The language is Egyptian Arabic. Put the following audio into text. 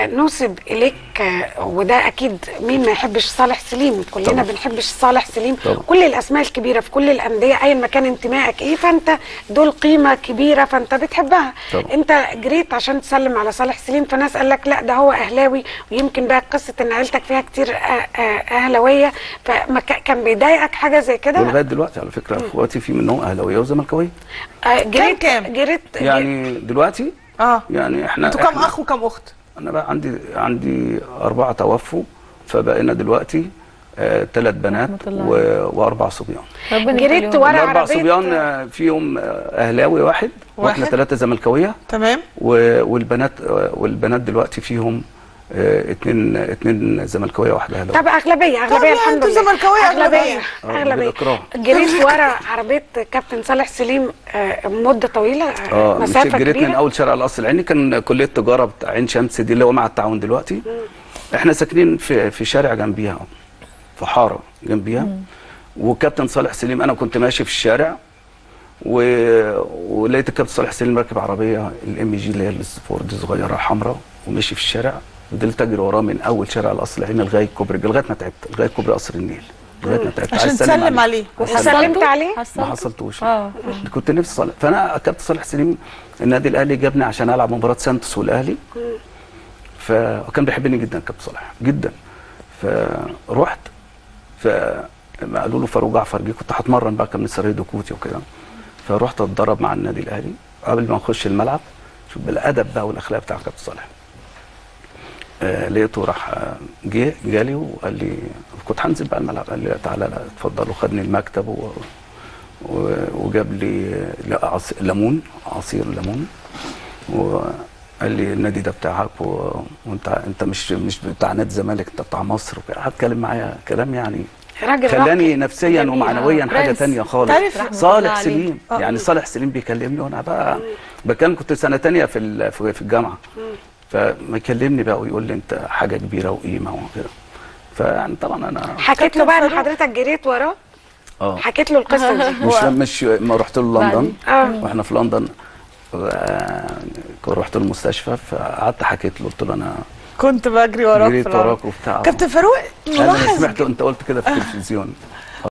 آه، نسب اليك آه، وده اكيد مين ما يحبش صالح سليم كلنا طبعا. بنحبش صالح سليم طبعا. كل الاسماء الكبيره في كل الانديه ايا ما كان انتمائك ايه فانت دول قيمه كبيره فانت بتحبها طبعا. انت جريت عشان تسلم على صالح سليم فناس قال لك لا ده هو اهلاوي ويمكن بقى قصه ان عيلتك فيها كتير آه، آه، اهلاويه فما ك- كان بيضايقك حاجه زي كده ولغايه دلوقتي على فكره اخواتي في منهم اهلاويه وزملكاويه آه، جريت كام؟ جريت يعني دلوقتي اه يعني احنا انتوا كام إحنا- اخ وكام اخت انا بقى عندي عندي اربعه توفوا فبقينا دلوقتي ثلاث بنات رحمة الله و... واربع صبيان ربنا جريت يخليهم. ورا الاربع عربية- صبيان آه، فيهم آه، اهلاوي واحد واحنا واحد. ثلاثه زملكاويه تمام و... والبنات آه، والبنات دلوقتي فيهم آه، اتنين اتنين زملكاويه واحده اهلاويه طب اغلبيه اغلبيه لا، الحمد انتوا لله زملكاوية اغلبيه أغلبية. آه، اغلبيه بالإكراه. جريت ورا عربيه كابتن صالح سليم آه، مده طويله آه، اه مش مسافه جريت من كبيره اول شارع القصر العيني كان كليه تجاره بتاع عين شمس دي اللي هو مع التعاون دلوقتي احنا ساكنين في في شارع جنبيها في حاره جنبيها وكابتن صالح سليم انا كنت ماشي في الشارع و... ولقيت الكابتن صالح سليم راكب عربيه الام جي اللي هي السبورت صغيره حمراء ومشي في الشارع فضلت اجري وراه من اول شارع القصر العيني لغايه كوبري لغايه ما تعبت لغايه كوبري قصر النيل لغايه ما تعبت عشان عايز أسلم تسلم عليه. عايز أسلم وسلمت حصلته؟ عليه؟ ما حصلته؟ حصلتوش اه كنت نفسي صالح فانا كابتن صالح سليم النادي الاهلي جابني عشان العب مباراه سانتوس والاهلي فكان بيحبني جدا كابتن صالح جدا فرحت فما قالوا له فاروق جعفر جه كنت هتمرن بقى كان من سراي دكوتي وكده فرحت اتدرب مع النادي الاهلي قبل ما نخش الملعب شوف بالادب بقى والاخلاق بتاع كابتن صالح آه لقيته راح آه، جه جالي وقال لي كنت هنزل بقى الملعب قال لي تعالى لا اتفضل وخدني المكتب و... و- وجاب لي لا، عص- ليمون عصير ليمون وقال لي النادي ده بتاعك و... وانت انت مش مش بتاع نادي الزمالك انت بتاع مصر وكده. قعد اتكلم معايا كلام يعني راجل خلاني راقي. نفسيا جميل. ومعنويا آه، حاجه برنس. تانية خالص تعرف رحمة الله صالح عليه. سليم آه. يعني صالح سليم بيكلمني وانا بقى بكلم كنت سنه تانية في ال- في في الجامعه فما يكلمني بقى ويقول لي انت حاجه كبيره وقيمه وكده فيعني طبعا انا حكيت له بقى ان فاروق. حضرتك جريت وراه اه حكيت له القصه دي مش مش ما رحت له لندن بعدين. اه واحنا في لندن آه، كنت رحت المستشفى فقعدت حكيت له قلت له انا كنت بجري وراك في جريت العرب. وراك وبتاع كابتن فاروق انا ملاحظ سمعت انت قلت كده في التلفزيون